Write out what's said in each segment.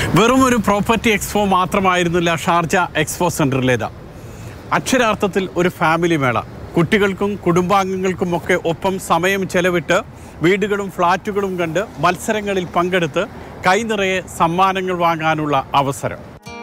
വെറും ഒരു property expo മാത്രമായിരുന്നില്ല ഷാർജ എക്സ്പോ സെൻറ്ററിലേത് അക്ഷരാർത്ഥത്തിൽ ഒരു ഫാമിലി മേള കുട്ടികൾക്കും കുടുംബാംഗങ്ങൾക്കും ഒക്കെ ഒപ്പം സമയം ചെലവിട്ട് വീടുകളും ഫ്ലാറ്റുകളും കണ്ട് മത്സരങ്ങളിൽ പങ്കെടുത്ത് കൈനിറയെ സമ്മാനങ്ങൾ വാങ്ങാനുള്ള അവസരം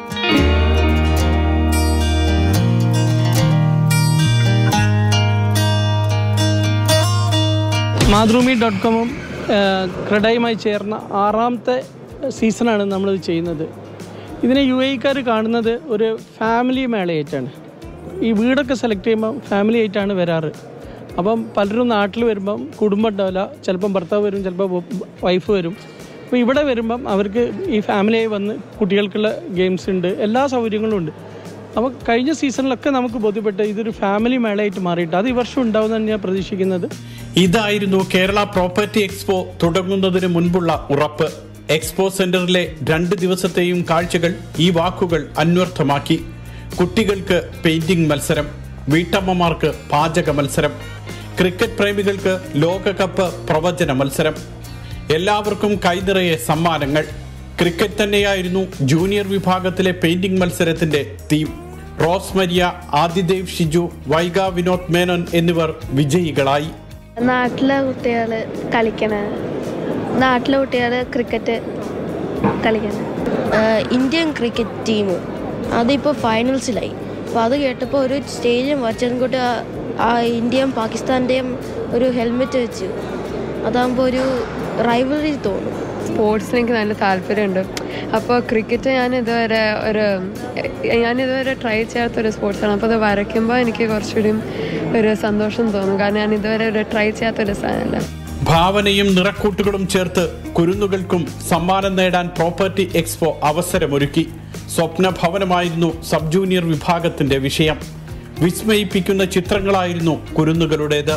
മാതൃഭൂമി ഡോട്ട് കോമും ക്രെഡയുമായി ചേർന്ന ആറാമത്തെ സീസണാണ് നമ്മളിത് ചെയ്യുന്നത് ഇതിനെ യു എക്കാർ കാണുന്നത് ഒരു ഫാമിലി മേളയായിട്ടാണ് ഈ വീടൊക്കെ സെലക്ട് ചെയ്യുമ്പോൾ ഫാമിലി ആയിട്ടാണ് വരാറ് അപ്പം പലരും നാട്ടിൽ വരുമ്പം കുടുംബം ഉണ്ടാവില്ല ചിലപ്പം ഭർത്താവ് വരും ചിലപ്പോൾ വൈഫ് വരും അപ്പോൾ ഇവിടെ വരുമ്പം അവർക്ക് ഈ ഫാമിലിയായി വന്ന് കുട്ടികൾക്കുള്ള ഗെയിംസ് ഉണ്ട് എല്ലാ സൗകര്യങ്ങളും ഉണ്ട് അപ്പോൾ കഴിഞ്ഞ സീസണിലൊക്കെ നമുക്ക് ബോധ്യപ്പെട്ട് ഇതൊരു ഫാമിലി മേളയായിട്ട് മാറിയിട്ട് അത് ഈ വർഷം ഉണ്ടാവുമെന്നാണ് ഞാൻ പ്രതീക്ഷിക്കുന്നത് ഇതായിരുന്നു കേരള പ്രോപ്പർട്ടി എക്സ്പോ തുടങ്ങുന്നതിന് മുൻപുള്ള ഉറപ്പ് എക്സ്പോ സെന്ററിലെ രണ്ട് ദിവസത്തെയും കാഴ്ചകൾ ഈ വാക്കുകൾ അന്വർത്ഥമാക്കി കുട്ടികൾക്ക് പെയിന്റിംഗ് മത്സരം വീട്ടമ്മമാർക്ക് പാചക മത്സരം ക്രിക്കറ്റ് പ്രേമികൾക്ക് ലോകകപ്പ് പ്രവചന മത്സരം എല്ലാവർക്കും കൈനിറയെ സമ്മാനങ്ങൾ ക്രിക്കറ്റ് തന്നെയായിരുന്നു ജൂനിയർ വിഭാഗത്തിലെ പെയിന്റിംഗ് മത്സരത്തിന്റെ തീം റോസ് മരിയ ആദിദേവ് ഷിജു വൈഗ വിനോദ് മേനോൻ എന്നിവർ വിജയികളായി നാട്ടിലെ കുട്ടികൾ കളിക്കണ നാട്ടിലെ കുട്ടികൾ ക്രിക്കറ്റ് കളിക്കണ ആഹ് ഇന്ത്യൻ ക്രിക്കറ്റ് ടീം അതിപ്പോൾ ഫൈനൽസിലായി അപ്പോൾ അത് കേട്ടപ്പോൾ ഒരു സ്റ്റേഡിയം വച്ചൻകൂട്ട് ആ ഇന്ത്യയും പാകിസ്ഥാൻ്റെയും ഒരു ഹെൽമെറ്റ് വെച്ച് അതാകുമ്പോൾ ഒരു റൈവലറി തോന്നും സ്പോർട്സിന് എനിക്ക് നല്ല താല്പര്യമുണ്ട് അപ്പോൾ ക്രിക്കറ്റ് ഞാൻ ഇതുവരെ ഒരു ഞാൻ ഇതുവരെ ട്രൈ ചെയ്യാത്ത ഒരു സ്പോർട്സാണ് അപ്പോൾ അത് വരയ്ക്കുമ്പോൾ എനിക്ക് കുറച്ചുകൂടി ഒരു സന്തോഷം തോന്നും കാരണം ഞാൻ ഇതുവരെ ഒരു ട്രൈ ചെയ്യാത്തൊരു സാധനമല്ല ഭാവനയും നിറക്കൂട്ടുകളും ചേർത്ത് കുരുന്നുകൾക്കും സമ്മാനം നേടാൻ പ്രോപ്പർട്ടി എക്സ്പോ അവസരമൊരുക്കി സ്വപ്ന ഭവനമായിരുന്നു സബ് ജൂനിയർ വിഭാഗത്തിന്റെ വിഷയം വിസ്മയിപ്പിക്കുന്ന ചിത്രങ്ങളായിരുന്നു കുരുന്നുകളുടേത്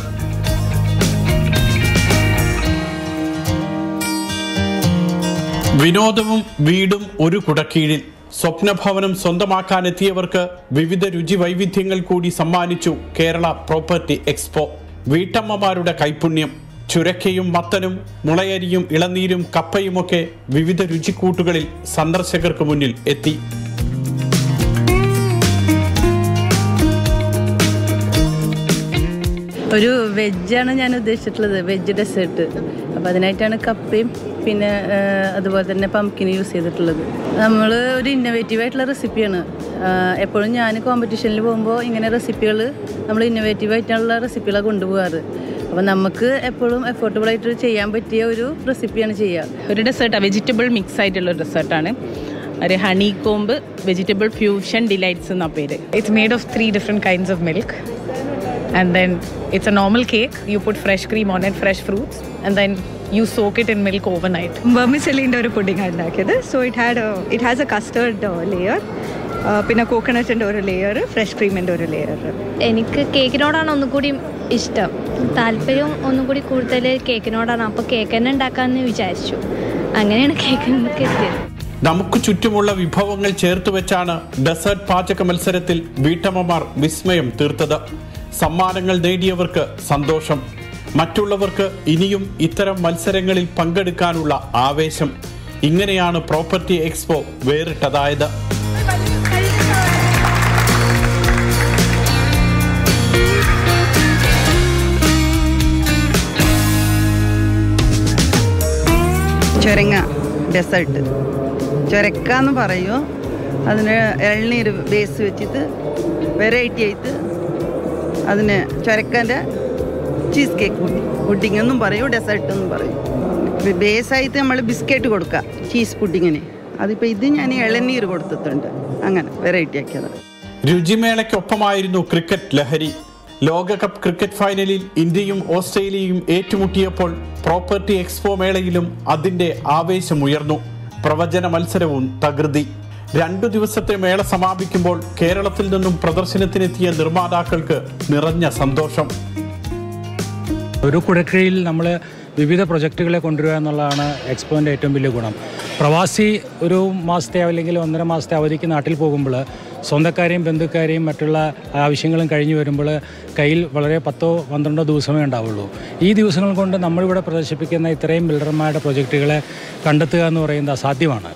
വിനോദവും വീടും ഒരു കുടക്കീഴിൽ സ്വപ്നഭവനം സ്വന്തമാക്കാനെത്തിയവർക്ക് വിവിധ രുചി വൈവിധ്യങ്ങൾ കൂടി സമ്മാനിച്ചു കേരള പ്രോപ്പർട്ടി എക്സ്പോ വീട്ടമ്മമാരുടെ കൈപുണ്യം ചുരക്കയും മത്തനും മുളയരിയും ഇളനീരും കപ്പയുമൊക്കെ വിവിധ രുചിക്കൂട്ടുകളിൽ സന്ദർശകർക്ക് മുന്നിൽ എത്തി ഒരു വെജാണ് ഞാൻ ഉദ്ദേശിച്ചിട്ടുള്ളത് വെജ് ഡെസേർട്ട് അപ്പോൾ അതിനായിട്ടാണ് കപ്പയും പിന്നെ ആ, അതുപോലെ തന്നെ പംകിന് യൂസ് ചെയ്തിട്ടുള്ളത് നമ്മൾ ഒരു ഇന്നോവേറ്റീവ് ആയിട്ടുള്ള റെസിപ്പിയാണ് എപ്പോഴും ഞാൻ കോമ്പറ്റീഷനിൽ പോകുമ്പോൾ ഇങ്ങനെ റെസിപ്പികൾ നമ്മൾ ഇന്നോവേറ്റീവ് ആയിട്ടുള്ള റെസിപ്പികളാണ് കൊണ്ടുപോകാറ് അപ്പോൾ നമുക്ക് എപ്പോഴും എഫോർട്ടബിൾ ആയിട്ട് ചെയ്യാൻ പറ്റിയ ഒരു റെസിപ്പിയാണ് ചെയ്യുക ഒരു ഡെസേർട്ടാണ് വെജിറ്റബിൾ മിക്സ് ആയിട്ടുള്ള ഒരു ഡെസേർട്ടാണ് ഒരു honeycomb vegetable fusion delights എന്ന പേര് it's made of three different kinds of milk and then it's a normal cake you put fresh cream on and fresh fruits and then you soak it in milk overnight വെർമിസെല്ലിൻ്റെ ഒരു pudding ഉണ്ടാക്കിയത് so it had it has a custard layer പിന്നെ കോക്കനട്ടിൻ്റെ ഒരു layer fresh ക്രീമിൻ്റെ ഒരു layer എനിക്ക് കേക്കിനോടാണ് ഒന്നുകൂടി ഇഷ്ടം താല്പര്യം ഒന്നുകൂടി കൂടുതൽ കേക്കിനോടാണ് അപ്പോൾ കേക്ക് തന്നെ ഉണ്ടാക്കാമെന്ന് വിചാരിച്ചു അങ്ങനെയാണ് കേക്കിനൊക്കെ എത്തിയത് നമുക്ക് ചുറ്റുമുള്ള വിഭവങ്ങൾ ചേർത്ത് വെച്ചാണ് ഡെസേർട്ട് പാചക മത്സരത്തിൽ വീട്ടമ്മമാർ വിസ്മയം തീർത്തത് സമ്മാനങ്ങൾ നേടിയവർക്ക് സന്തോഷം മറ്റുള്ളവർക്ക് ഇനിയും ഇത്തരം മത്സരങ്ങളിൽ പങ്കെടുക്കാനുള്ള ആവേശം ഇങ്ങനെയാണ് പ്രോപ്പർട്ടി എക്സ്പോ വേറിട്ടതായത് ചുരങ്ങ ഡെസേർട്ട് ചുരക്ക എന്ന് പറയൂ അതിന് ഇളനീര് ബേസ് വെച്ചിട്ട് വെറൈറ്റി ആയിട്ട് അതിന് ചുരക്കൻ്റെ ചീസ് കേക്ക് പുഡിംഗ് എന്നും പറയും ഡെസേർട്ട് എന്നും പറയും ബേസായിട്ട് നമ്മൾ ബിസ്ക്കറ്റ് കൊടുക്കുക ചീസ് പുഡിങ്ങിന് അതിപ്പോൾ ഇത് ഞാൻ ഇളനീര് കൊടുത്തിട്ടുണ്ട് അങ്ങനെ വെറൈറ്റി ആക്കിയത് രുചിമേളയ്ക്കൊപ്പമായിരുന്നു ക്രിക്കറ്റ് ലഹരി ലോകകപ്പ് ക്രിക്കറ്റ് ഫൈനലിൽ ഇന്ത്യയും ഓസ്ട്രേലിയയും ഏറ്റുമുട്ടിയപ്പോൾ പ്രോപ്പർട്ടി എക്സ്പോ മേളയിലും അതിന്റെ ആവേശമുയർന്നു പ്രവചന മത്സരവും തകൃതി രണ്ടു ദിവസത്തെ മേള സമാപിക്കുമ്പോൾ കേരളത്തിൽ നിന്നും പ്രദർശനത്തിനെത്തിയ നിർമ്മാതാക്കൾക്ക് നിറഞ്ഞ സന്തോഷം ഒരു കുടക്കീഴിൽ നമ്മൾ വിവിധ പ്രൊജക്റ്റുകളെ കൊണ്ടുവരിക എന്നുള്ളതാണ് എക്സ്പോൻ്റെ ഏറ്റവും വലിയ ഗുണം പ്രവാസി ഒരു മാസത്തെ അല്ലെങ്കിൽ ഒന്നര മാസത്തെ അവധിക്ക് നാട്ടിൽ പോകുമ്പോൾ സ്വന്തക്കാരെയും ബന്ധുക്കാരെയും മറ്റുള്ള ആവശ്യങ്ങളും കഴിഞ്ഞ് വരുമ്പോൾ കയ്യിൽ വളരെ പത്തോ പന്ത്രണ്ടോ ദിവസമേ ഉണ്ടാവുള്ളൂ ഈ ദിവസങ്ങൾ കൊണ്ട് നമ്മളിവിടെ പ്രദർശിപ്പിക്കുന്ന ഇത്രയും ബിൽഡർമാരുടെ പ്രൊജക്റ്റുകളെ കണ്ടെത്തുക എന്ന് പറയുന്നത് അസാധ്യമാണ്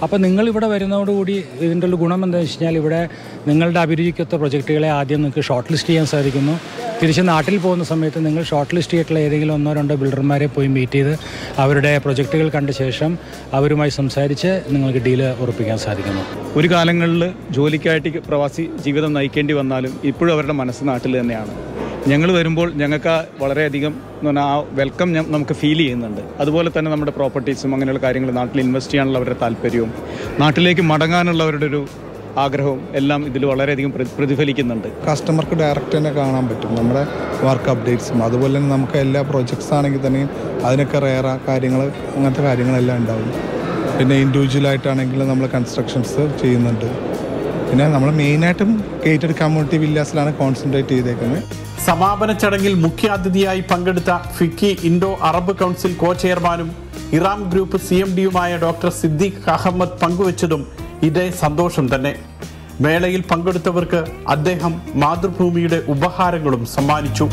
അപ്പോൾ നിങ്ങൾ ഇവിടെ വരുന്നതോടുകൂടി ഇതിൻ്റെ ഒരു ഗുണം എന്താണെന്ന് വെച്ച് കഴിഞ്ഞാൽ ഇവിടെ നിങ്ങളുടെ അഭിരുചിക്കൊത്ത പ്രൊജക്റ്റുകളെ ആദ്യം നിങ്ങൾക്ക് ഷോർട്ട് ലിസ്റ്റ് ചെയ്യാൻ സാധിക്കുന്നു തിരിച്ച് നാട്ടിൽ പോകുന്ന സമയത്ത് നിങ്ങൾ ഷോർട്ട് ലിസ്റ്റ് ചെയ്തിട്ടുള്ള ഏതെങ്കിലും ഒന്നോ രണ്ടോ ബിൽഡർമാരെ പോയി മീറ്റ് ചെയ്ത് അവരുടെ പ്രൊജക്റ്റുകൾ കണ്ട ശേഷം അവരുമായി സംസാരിച്ച് നിങ്ങൾക്ക് ഡീല് ഉറപ്പിക്കാൻ സാധിക്കുന്നു ഒരു കാലങ്ങളിൽ ജോലിക്കായിട്ട് പ്രവാസി ജീവിതം നയിക്കേണ്ടി വന്നാലും ഇപ്പോഴും അവരുടെ മനസ്സ് നാട്ടിൽ തന്നെയാണ് ഞങ്ങൾ വരുമ്പോൾ ഞങ്ങൾക്ക് ആ വളരെയധികം എന്ന് പറഞ്ഞാൽ ആ വെൽക്കം ഞ- നമുക്ക് ഫീൽ ചെയ്യുന്നുണ്ട് അതുപോലെ തന്നെ നമ്മുടെ പ്രോപ്പർട്ടീസും അങ്ങനെയുള്ള കാര്യങ്ങൾ നാട്ടിൽ ഇൻവെസ്റ്റ് ചെയ്യാനുള്ള അവരുടെ താല്പര്യവും നാട്ടിലേക്ക് മടങ്ങാനുള്ളവരുടെ ഒരു ആഗ്രഹവും എല്ലാം ഇതിൽ വളരെയധികം പ്ര- പ്രതിഫലിക്കുന്നുണ്ട് കസ്റ്റമർക്ക് ഡയറക്റ്റ് തന്നെ കാണാൻ പറ്റും നമ്മുടെ വർക്ക് അപ്ഡേറ്റ്സും അതുപോലെ തന്നെ നമുക്ക് എല്ലാ പ്രോജക്ട്സ് ആണെങ്കിൽ തന്നെയും അതിനൊക്കെ റേറ കാര്യങ്ങൾ അങ്ങനത്തെ കാര്യങ്ങളെല്ലാം ഉണ്ടാവും പിന്നെ ഇൻഡിവിജ്വലായിട്ടാണെങ്കിൽ നമ്മൾ കൺസ്ട്രക്ഷൻസ് ചെയ്യുന്നുണ്ട് പിന്നെ നമ്മൾ മെയിനായിട്ടും ഗേറ്റഡ് കമ്മ്യൂണിറ്റി വില്ലാസിലാണ് കോൺസെൻട്രേറ്റ് ചെയ്തേക്കുന്നത് സമാപന ചടങ്ങിൽ മുഖ്യാതിഥിയായി പങ്കെടുത്ത FICCI Indo Arab council co ചെയർമാനും ഇറാം ഗ്രൂപ്പ് സി എം ഡിയുമായ ഡോക്ടർ സിദ്ദീഖ് അഹമ്മദ് പങ്കുവച്ചതും ഇതേ സന്തോഷം തന്നെ മേളയിൽ പങ്കെടുത്തവർക്ക് അദ്ദേഹം മാതൃഭൂമിയുടെ ഉപഹാരങ്ങളും സമ്മാനിച്ചു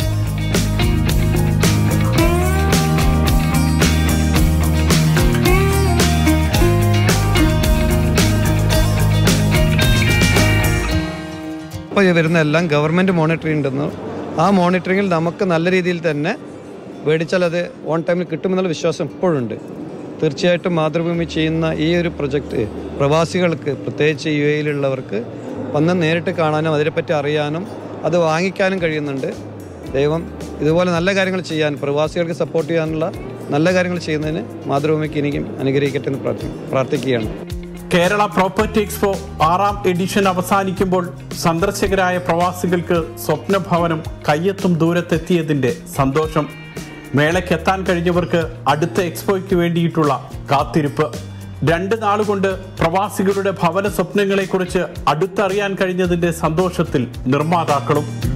ഇപ്പോൾ വരുന്ന എല്ലാം ഗവൺമെൻറ് മോണിറ്ററിംഗ് ഉണ്ടെന്ന് ആ മോണിറ്ററിങ്ങിൽ നമുക്ക് നല്ല രീതിയിൽ തന്നെ മേടിച്ചാൽ അത് ഓൺ ടൈമിൽ കിട്ടുമെന്നുള്ള വിശ്വാസം ഇപ്പോഴുണ്ട് തീർച്ചയായിട്ടും മാതൃഭൂമി ചെയ്യുന്ന ഈ ഒരു പ്രൊജക്റ്റ് പ്രവാസികൾക്ക് പ്രത്യേകിച്ച് യു എയിലുള്ളവർക്ക് വന്ന് നേരിട്ട് കാണാനും അതിനെപ്പറ്റി അറിയാനും അത് വാങ്ങിക്കാനും കഴിയുന്നുണ്ട് ദൈവം ഇതുപോലെ നല്ല കാര്യങ്ങൾ ചെയ്യാൻ പ്രവാസികൾക്ക് സപ്പോർട്ട് ചെയ്യാനുള്ള നല്ല കാര്യങ്ങൾ ചെയ്യുന്നതിന് മാതൃഭൂമിക്ക് എനിക്കും അനുഗ്രഹിക്കട്ടെ എന്ന് പ്രാർത്ഥി പ്രാർത്ഥിക്കുകയാണ് കേരള പ്രോപ്പർട്ടി എക്സ്പോ ആറാം എഡിഷൻ അവസാനിക്കുമ്പോൾ സന്ദർശകരായ പ്രവാസികൾക്ക് സ്വപ്നഭവനം കയ്യെത്തും ദൂരത്തെത്തിയതിന്റെ സന്തോഷം മേളയ്ക്കെത്താൻ കഴിഞ്ഞവർക്ക് അടുത്ത എക്സ്പോയ്ക്ക് വേണ്ടിയിട്ടുള്ള കാത്തിരിപ്പ് രണ്ട് നാളുകൊണ്ട് പ്രവാസികളുടെ ഭവന സ്വപ്നങ്ങളെക്കുറിച്ച് അടുത്തറിയാൻ കഴിഞ്ഞതിന്റെ സന്തോഷത്തിൽ നിർമ്മാതാക്കളും